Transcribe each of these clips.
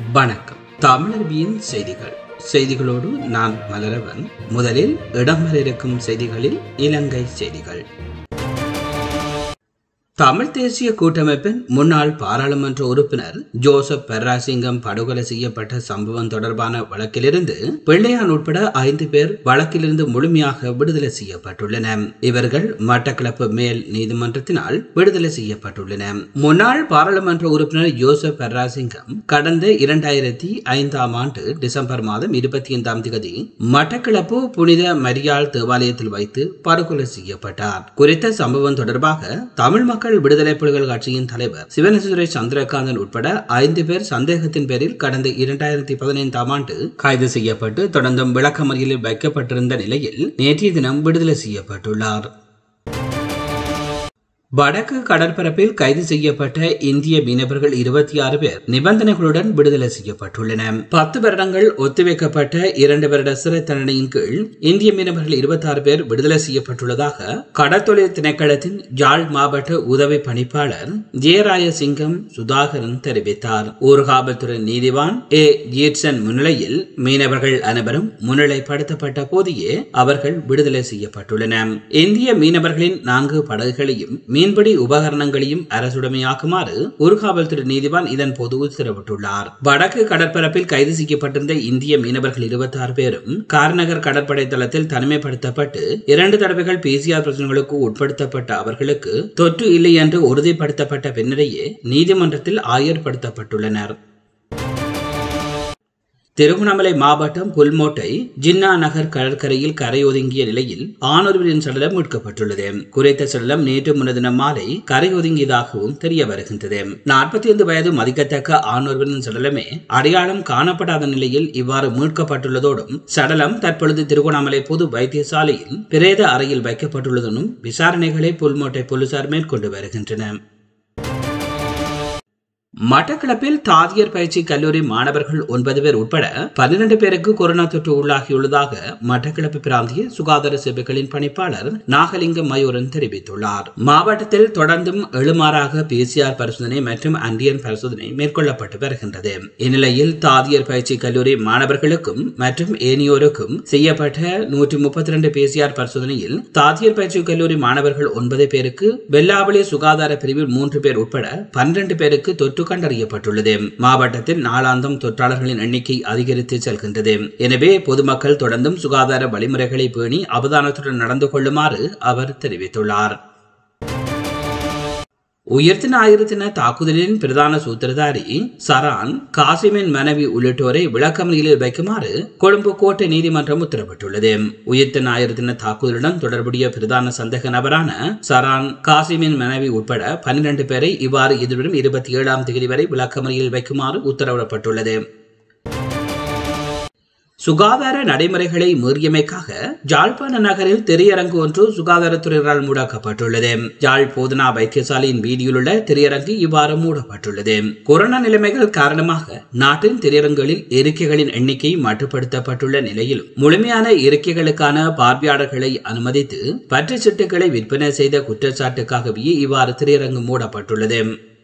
வணக்கம் தமிழர்வியின் செய்திகள் செய்திகளோடு நான் மலரவன் முதலில் இடம்பெற இருக்கும் செய்திகளில் இலங்கை செய்திகள் தமிழ் தேசிய கூட்டமைப்பின் முன்னாள் பாராளுமன்ற உறுப்பினர் ஜோசப் பெர்ராசிங்கம் படுகொலை செய்யப்பட்ட சம்பவம் தொடர்பான வழக்கிலிருந்து பிள்ளையான் உட்பட ஐந்து பேர் வழக்கிலிருந்து முழுமையாக விடுதலை செய்யப்பட்டுள்ளனர் இவர்கள் மட்டக்களப்பு மேல் நீதிமன்றத்தினால் விடுதலை செய்யப்பட்டுள்ளனர் முன்னாள் பாராளுமன்ற உறுப்பினர் ஜோசப் பெர்ராசிங்கம் கடந்த இரண்டாயிரத்தி ஐந்தாம் ஆண்டு டிசம்பர் மாதம் இருபத்தி ஐந்தாம் தேதி மட்டக்களப்பு புனித மரியாள் தேவாலயத்தில் வைத்து படுகொலை செய்யப்பட்டார் குறித்த சம்பவம் தொடர்பாக தமிழ் மக்கள் விடுதலை புலிகள் கட்சியின் தலைவர் சிவனேஸ்வரை சந்திரகாந்தன் உட்பட ஐந்து பேர் சந்தேகத்தின் பேரில் கடந்த இரண்டாயிரத்தி பதினைந்தாம் ஆண்டு கைது செய்யப்பட்டு தொடர்ந்தும் விளக்கமறியலில் வைக்கப்பட்டிருந்த நிலையில் நேற்றைய தினம் விடுதலை செய்யப்பட்டுள்ளார் வடக்கு கடற்பரப்பில் கைது செய்யப்பட்ட இந்திய மீனவர்கள் இருபத்தி ஆறு பேர் நிபந்தனைகளுடன் விடுதலை செய்யப்பட்டுள்ளன பத்து வருடங்கள் ஒத்திவைக்கப்பட்ட இரண்டு வருட சிறை தண்டனையின் கீழ் இந்திய மீனவர்கள் இருபத்தி ஆறு பேர் விடுதலை செய்யப்பட்டுள்ளதாக கடற்தொழில் திணைக்களத்தின் யாழ் மாவட்ட உதவி பணிப்பாளர் ஜெயராயசிங்கம் சுதாகரன் தெரிவித்தார் ஊர்காவல்துறை நீதிவான் ஏ ஜீட்சன் முன்னிலையில் மீனவர்கள் அனைவரும் முன்னிலைப்படுத்தப்பட்ட போதையே அவர்கள் விடுதலை செய்யப்பட்டுள்ளனர் இந்திய மீனவர்களின் நான்கு படகுகளையும் மீன்பிடி உபகரணங்களையும் அரசுடைமையாக்குமாறு ஊர்காவல்துறை நீதிவான் இதன் போது உத்தரவிட்டுள்ளார் வடக்கு கடற்பரப்பில் கைது செய்யப்பட்டிருந்த இந்திய மீனவர்கள் இருபத்தி ஆறு பேரும் கார்நகர் கடற்படை தளத்தில் தனிமைப்படுத்தப்பட்டு இரண்டு தடவைகள் பிசிஆர் பிரச்சனைகளுக்கு உட்படுத்தப்பட்ட அவர்களுக்கு தொற்று இல்லை என்று உறுதிப்படுத்தப்பட்ட பின்னரையே நீதிமன்றத்தில் ஆயர்படுத்தப்பட்டுள்ளனர் திருவண்ணாமலை மாவட்டம் புல்மோட்டை ஜின்னா நகர் கடற்கரையில் கரையொதுங்கிய நிலையில் ஆணொருவரின் சடலம் மீட்கப்பட்டுள்ளது குறித்த சடலம் நேற்று முன்தினம் மாலை கரையொதுங்கியதாகவும் தெரிய வருகின்றது நாற்பத்தி ஐந்து வயது மதிக்கத்தக்க ஆணொருவரின் சடலமே அடையாளம் காணப்படாத நிலையில் இவ்வாறு மீட்கப்பட்டுள்ளதோடும் சடலம் தற்பொழுது திருவண்ணாமலை பொது வைத்தியசாலையில் பிரேத அறையில் வைக்கப்பட்டுள்ளதுடன் விசாரணைகளை புல்மோட்டை போலீசார் மேற்கொண்டு வருகின்றனர் மட்டக்களப்பில் தாதியர் பயிற்சி கல்லூரி மாணவர்கள் ஒன்பது பேர் உட்பட பன்னிரண்டு பேருக்கு கொரோனா தொற்று உள்ளாகியுள்ளதாக மட்டக்களப்பு பிராந்திய சுகாதார சேவைகளின் பணிப்பாளர் நாகலிங்கம் மயூரன் தெரிவித்துள்ளார் மாவட்டத்தில் தொடர்ந்தும் எழுமாறாக பிசிஆர் பரிசோதனை மற்றும் அன்டியன் பரிசோதனை மேற்கொள்ளப்பட்டு வருகின்றது இந்நிலையில் தாதியர் பயிற்சி கல்லூரி மாணவர்களுக்கும் மற்றும் ஏனியோருக்கும் செய்யப்பட்ட நூற்றி முப்பத்தி ரெண்டு பிசிஆர் பரிசோதனையில் தாதியர் பயிற்சி கல்லூரி மாணவர்கள் ஒன்பது பேருக்கு வெள்ளாவளி சுகாதார பிரிவில் மூன்று பேர் உட்பட பன்னிரண்டு பேருக்கு தொற்று கண்டறியப்பட்டுள்ளது மாவட்டத்தில் நாளாந்தம் தொற்றாளர்களின் எண்ணிக்கை அதிகரித்து செல்கின்றது எனவே பொதுமக்கள் தொடர்ந்தும் சுகாதார வழிமுறைகளை பேணி அவதானத்துடன் நடந்து கொள்ளுமாறு அவர் தெரிவித்துள்ளார் உயர்த்தின ஆயிரத்தின தாக்குதலின் பிரதான சூத்திரதாரி சரான் காசிமின் மனைவி உள்ளிட்டோரை விளக்கமறியலில் வைக்குமாறு கொழும்பு கோட்டை நீதிமன்றம் உத்தரவிட்டுள்ளது உயர்த்தின ஆயிரத்தின தாக்குதலுடன் தொடர்புடைய பிரதான சந்தேக நபரான சரான் காசிமின் மனைவி உட்பட பன்னிரண்டு பேரை இவ்வாறு எதிர்வரும் இருபத்தி ஏழாம் தேதி வரை விளக்கமறியலில் வைக்குமாறு உத்தரவிடப்பட்டுள்ளது சுகாதார நடைமுறைகளை மீறியமைக்காக ஜாழ்ப்பாண நகரில் திரையரங்கு ஒன்று சுகாதாரத்துறையினரால் மூடப்பட்டுள்ளது ஜாழ் போதனா வைத்தியசாலையின் வீதியிலுள்ள திரையரங்கு இவ்வாறு மூடப்பட்டுள்ளது கொரோனா நிலைமைகள் காரணமாக நாட்டின் திரையரங்குகளில் இருக்கைகளின் எண்ணிக்கை மட்டுப்படுத்தப்பட்டுள்ள நிலையிலும் முழுமையான இருக்கைகளுக்கான பார்வையாளர்களை அனுமதித்து பற்று சீட்டுகளை விற்பனை செய்த குற்றச்சாட்டுக்காகவே இவ்வாறு திரையரங்கு மூடப்பட்டுள்ளது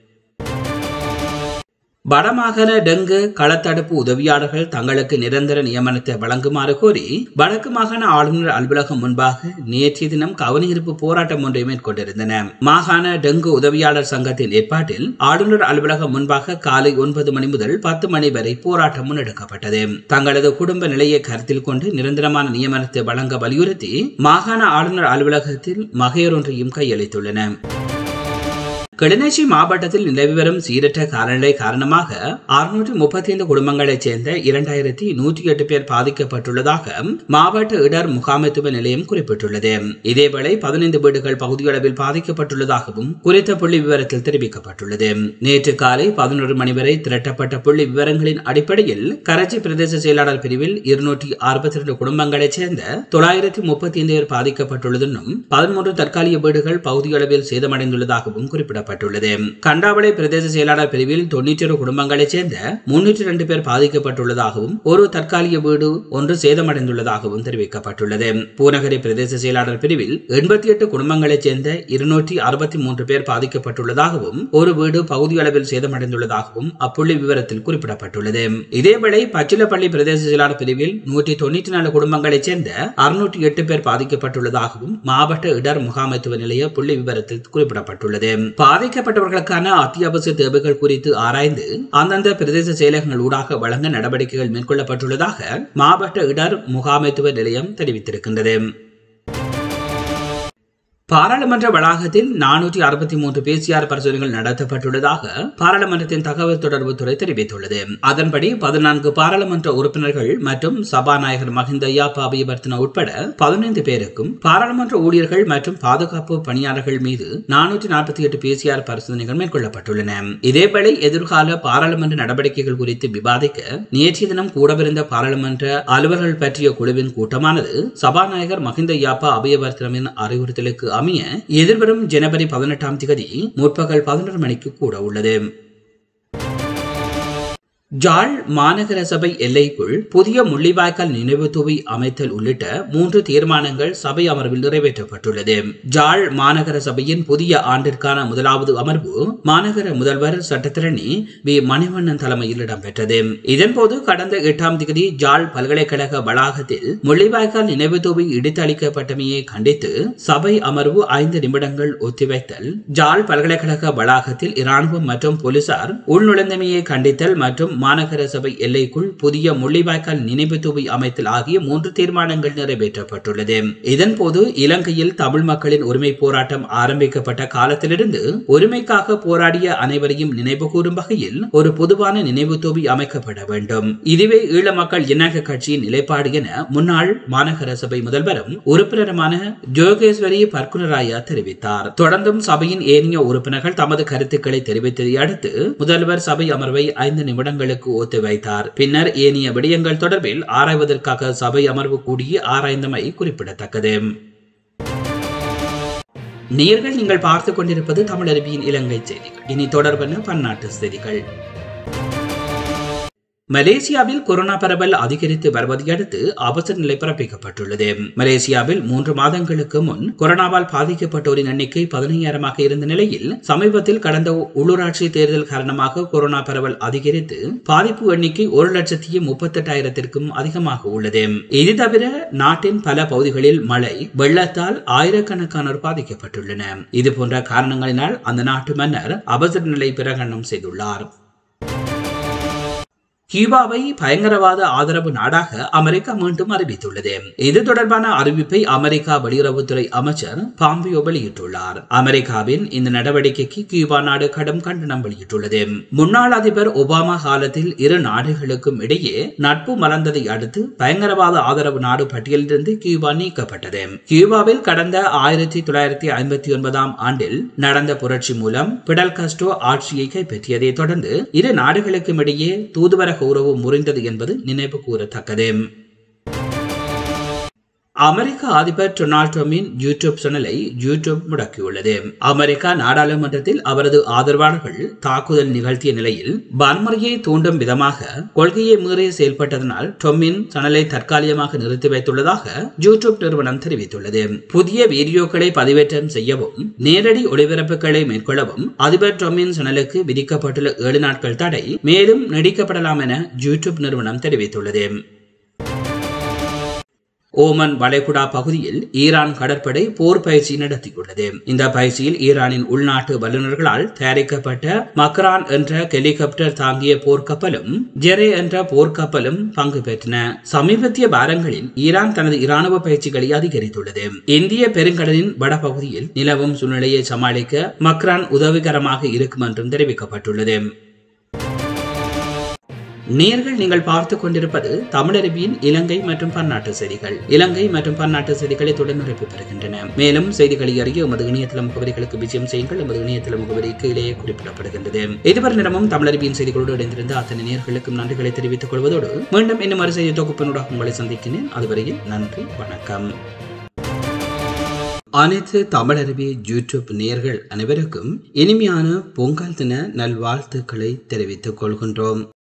வடமாகாண டெங்கு களத்தடுப்பு உதவியாளர்கள் தங்களுக்கு நிரந்தர நியமனத்தை வழங்குமாறு கோரி வடக்கு மாகாண ஆளுநர் அலுவலகம் முன்பாக நேற்றைய தினம் கவனஈர்ப்பு போராட்டம் ஒன்றை மேற்கொண்டிருந்தன மாகாண டெங்கு உதவியாளர் சங்கத்தின் ஏற்பாட்டில் ஆளுநர் அலுவலகம் முன்பாக காலை ஒன்பது மணி முதல் பத்து மணி வரை போராட்டம் முன்னெடுக்கப்பட்டது தங்களது குடும்ப நிலையை கருத்தில் கொண்டு நிரந்தரமான நியமனத்தை வழங்க வலியுறுத்தி மாகாண ஆளுநர் அலுவலகத்தில் மகையர் ஒன்றையும் கையளித்துள்ளன கிளிநொச்சி மாவட்டத்தில் நிலவி வரும் சீரற்ற காலநிலை காரணமாக அறுநூற்றி முப்பத்தி ஐந்து குடும்பங்களைச் சேர்ந்த இரண்டாயிரத்தி நூற்றி எட்டு பேர் பாதிக்கப்பட்டுள்ளதாக மாவட்ட இடர் முகாமைத்துவ நிலையம் குறிப்பிட்டுள்ளது இதேவேளை பதினைந்து வீடுகள் பகுதியளவில் பாதிக்கப்பட்டுள்ளதாகவும் குறித்த புள்ளி விவரத்தில் தெரிவிக்கப்பட்டுள்ளது நேற்று காலை பதினோரு மணி வரை திரட்டப்பட்ட புள்ளி விவரங்களின் அடிப்படையில் கரைச்சி பிரதேச செயலாளர் பிரிவில் இருநூற்றி அறுபத்தி இரண்டு குடும்பங்களைச் சேர்ந்த தொள்ளாயிரத்தி முப்பத்தி ஐந்து பேர் பாதிக்கப்பட்டுள்ளதும் பதிமூன்று தற்காலிக வீடுகள் பகுதியளவில் சேதமடைந்துள்ளதாகவும் குறிப்பிடப்பட்டுள்ளது குறிப்பிடப்பட்டுள்ளது கண்டாவளை பிரதேச செயலாளர் பிரிவில் தொன்னூற்றி ஒரு குடும்பங்களைச் சேர்ந்த முன்னூற்றி ரெண்டு பேர் பாதிக்கப்பட்டுள்ளதாகவும் ஒரு தற்காலிக வீடு ஒன்று சேதமடைந்துள்ளதாகவும் தெரிவிக்கப்பட்டுள்ளது பூநகரி பிரதேச செயலாளர் பிரிவில் எண்பத்தி எட்டு குடும்பங்களைச் சேர்ந்த இருநூற்றி அறுபத்தி மூன்று பேர் பாதிக்கப்பட்டுள்ளதாகவும் ஒரு வீடு பகுதி அளவில் சேதமடைந்துள்ளதாகவும் அப்புள்ளி விவரத்தில் குறிப்பிடப்பட்டுள்ளது இதேவேளை பச்சிலப்பள்ளி பிரதேச செயலாளர் பிரிவில் நூற்றி தொண்ணூற்றி நாலு குடும்பங்களைச் சேர்ந்த அறுநூற்றி எட்டு பேர் பாதிக்கப்பட்டுள்ளதாகவும் மாவட்ட இடர் முகாமைத்துவ நிலைய புள்ளி விவரத்தில் குறிப்பிடப்பட்டுள்ளது பாதிக்கப்பட்டவர்களுக்கான அத்தியாவசிய தேவைகள் குறித்து ஆராய்ந்து அந்தந்த பிரதேச செயலகங்கள் ஊடாக வழங்க நடவடிக்கைகள் மேற்கொள்ளப்பட்டுள்ளதாக மாவட்ட இடர் முகாமைத்துவ நிலையம் தெரிவித்திருக்கின்றது பாராளுமன்ற வளாகத்தில் நானூற்றி அறுபத்தி மூன்று பிசிஆர் பரிசோதனைகள் நடத்தப்பட்டுள்ளதாக பாராளுமன்றத்தின் தகவல் தொடர்பு துறை தெரிவித்துள்ளது அதன்படி பதினான்கு பாராளுமன்ற உறுப்பினர்கள் மற்றும் சபாநாயகர் மஹிந்த யாப்பா அபியவர்த்தன உட்பட பதினைந்து பேருக்கும் பாராளுமன்ற ஊழியர்கள் மற்றும் பாதுகாப்பு பணியாளர்கள் மீது நானூற்றி நாற்பத்தி எட்டு பிசிஆர் பரிசோதனைகள் மேற்கொள்ளப்பட்டுள்ளன இதேவேளை எதிர்கால பாராளுமன்ற நடவடிக்கைகள் குறித்து விவாதிக்க நேற்றைய தினம் கூடவிருந்த பாராளுமன்ற அலுவலர்கள் பற்றிய குழுவின் கூட்டமானது சபாநாயகர் மஹிந்த யாப்பா அபியவர்த்தனமின் அறிவுறுத்தலுக்கு அமைய எதிர்வரும் ஜனவரி பதினெட்டாம் தேதி முற்பகல் பதினொரு மணிக்கு கூட உள்ளது ஜாழ் மாநகர சபை எல்லைக்குள் புதிய முள்ளிவாய்க்கால் நினைவு தூவி அமைத்தல் உள்ளிட்ட மூன்று தீர்மானங்கள் சபை அமர்வில் நிறைவேற்றப்பட்டுள்ளது ஜாழ் மாநகர சபையின் புதிய ஆண்டிற்கான முதலாவது அமர்வு மாநகர முதல்வர் சட்டத்திரணி வி மணிவண்ணன் தலைமையில் இடம்பெற்றது இதன்போது கடந்த எட்டாம் தேதி ஜாழ் பல்கலைக்கழக வளாகத்தில் முள்ளிவாய்க்கால் நினைவு தூவி இடித்தளிக்கப்பட்டமையை கண்டித்து சபை அமர்வு ஐந்து நிமிடங்கள் ஒத்திவைத்தல் ஜாழ் பல்கலைக்கழக வளாகத்தில் இராணுவம் மற்றும் போலீசார் உள்நுழைந்தமையை கண்டித்தல் மற்றும் மாநகர சபை எல்லைக்குள் புதிய முள்ளிவாய்க்கால் நினைவு தூவி அமைத்தல் ஆகிய மூன்று தீர்மானங்கள் நிறைவேற்றப்பட்டுள்ளது இதன்போது இலங்கையில் தமிழ் மக்களின் உரிமை போராட்டம் ஆரம்பிக்கப்பட்ட காலத்திலிருந்து உரிமைக்காக போராடிய அனைவரையும் நினைவு கூறும் வகையில் ஒரு பொதுவான நினைவு தூவி அமைக்கப்பட வேண்டும் இதுவே ஈழ மக்கள் இணக்க கட்சியின் நிலைப்பாடு என முன்னாள் மாநகர சபை முதல்வரும் உறுப்பினருமான ஜோகேஸ்வரி பர்குனராயா தெரிவித்தார் தொடர்ந்தும் சபையின் ஏனைய உறுப்பினர்கள் தமது கருத்துக்களை தெரிவித்ததை அடுத்து முதல்வர் சபை அமர்வை ஐந்து நிமிடங்களுக்கு ஒத்தி வைத்தார் பின்னர் ஏனைய விடயங்கள் தொடர்பில் ஆராய்வதற்காக சபை அமர்வு கூடி ஆராய்ந்தமை குறிப்பிடத்தக்கது நேர்கள் நீங்கள் பார்த்துக் கொண்டிருப்பது தமிழருவியின் இலங்கை செய்திகள் இனி தொடர்பான பன்னாட்டு செய்திகள் மலேசியாவில் கொரோனா பரவல் அதிகரித்து வருவதை அடுத்து அவசர நிலை பிறப்பிக்கப்பட்டுள்ளது மலேசியாவில் மூன்று மாதங்களுக்கு முன் கொரோனாவால் பாதிக்கப்பட்டோரின் எண்ணிக்கை பதினையாயிரமாக இருந்த நிலையில் சமீபத்தில் கடந்த உள்ளூராட்சி தேர்தல் காரணமாக கொரோனா பரவல் அதிகரித்து பாதிப்பு எண்ணிக்கை ஒரு லட்சத்தி முப்பத்தெட்டாயிரத்திற்கும் அதிகமாக உள்ளது இது தவிர நாட்டின் பல பகுதிகளில் மழை வெள்ளத்தால் ஆயிரக்கணக்கானோர் பாதிக்கப்பட்டுள்ளனர் இது போன்ற காரணங்களினால் அந்த நாட்டு மன்னர் அவசர நிலை பிரகடனம் செய்துள்ளார் கியூபாவை பயங்கரவாத ஆதரவு நாடாக அமெரிக்கா மீண்டும் அறிவித்துள்ளது இது தொடர்பான அறிவிப்பை அமெரிக்கா வெளியுறவுத்துறை அமைச்சர் பாம்பியோ வெளியிட்டுள்ளார் அமெரிக்காவின் இந்த நடவடிக்கைக்கு கியூபா நாடு கடும் கண்டனம் வெளியிட்டுள்ளது முன்னாள் அதிபர் ஒபாமா காலத்தில் இரு நாடுகளுக்கும் இடையே நட்பு மலர்ந்ததை அடுத்து பயங்கரவாத ஆதரவு நாடு பட்டியலிலிருந்து கியூபா நீக்கப்பட்டது கியூபாவில் கடந்த ஆயிரத்தி தொள்ளாயிரத்தி ஐம்பத்தி ஒன்பதாம் ஆண்டில் நடந்த புரட்சி மூலம் பிடல் கஸ்டோ ஆட்சியை கைப்பற்றியதை தொடர்ந்து இரு நாடுகளுக்கும் இடையே தூதுவரக உறவு முறிந்தது என்பது நினைவு கூறத்தக்கது அமெரிக்க அதிபர் டொனால்ட் ட்ரம்பின் யூடியூப் சேனலை யூடியூப் முடக்கியுள்ளது அமெரிக்கா நாடாளுமன்றத்தில் அவரது ஆதரவாளர்கள் தாக்குதல் நிகழ்த்திய நிலையில் வன்முறையை தூண்டும் விதமாக கொள்கையை மீறி செயல்பட்டதனால் ட்ரம்பின் சேனலை தற்காலிகமாக நிறுத்தி வைத்துள்ளதாக யூடியூப் நிறுவனம் தெரிவித்துள்ளது புதிய வீடியோக்களை பதிவேற்றம் செய்யவும் நேரடி ஒளிபரப்புகளை மேற்கொள்ளவும் அதிபர் ட்ரம்பின் சேனலுக்கு விதிக்கப்பட்டுள்ள ஏழு நாட்கள் தடை மேலும் நீடிக்கப்படலாம் என யூடியூப் நிறுவனம் தெரிவித்துள்ளது ஓமன் வளைகுடா பகுதியில் ஈரான் கடற்படை போர் பயிற்சி நடத்தியுள்ளது இந்த பயிற்சியில் ஈரானின் உள்நாட்டு வல்லுநர்களால் தயாரிக்கப்பட்ட மக்ரான் என்ற ஹெலிகாப்டர் தாங்கிய போர்க்கப்பலும் ஜெரே என்ற போர்க்கப்பலும் பங்கு பெற்றன சமீபத்திய வாரங்களில் ஈரான் தனது இராணுவ பயிற்சிகளை அதிகரித்துள்ளது இந்திய பெருங்கடலின் வடபகுதியில் நிலவும் சூழ்நிலையை சமாளிக்க மக்ரான் உதவிகரமாக இருக்கும் என்றும் தெரிவிக்கப்பட்டுள்ளது நேர்கள் நீங்கள் பார்த்துக் கொண்டிருப்பது தமிழருவியின் இலங்கை மற்றும் பன்னாட்டு செய்திகள் இலங்கை மற்றும் பன்னாட்டு செய்திகளை தொடர்ந்து பெறுகின்றன மேலும் செய்திகளை அறிய எமது இணையதள முகவரிகளுக்கு விஜயம் செய்யுங்கள் எமது இணையதள முகவரி கீழே குறிப்பிடப்படுகின்றது இதுவரை நேரமும் தமிழருவியின் செய்திகளோடு இணைந்திருந்த அத்தனை நேர்களுக்கும் நன்றிகளை தெரிவித்துக் கொள்வதோடு மீண்டும் இன்னும் ஒரு செய்தி தொகுப்பினூடாக உங்களை சந்திக்கிறேன் அதுவரையில் நன்றி வணக்கம் அனைத்து தமிழருவி யூடியூப் நேர்கள் அனைவருக்கும் இனிமையான பொங்கல் தின நல்வாழ்த்துக்களை தெரிவித்துக் கொள்கின்றோம்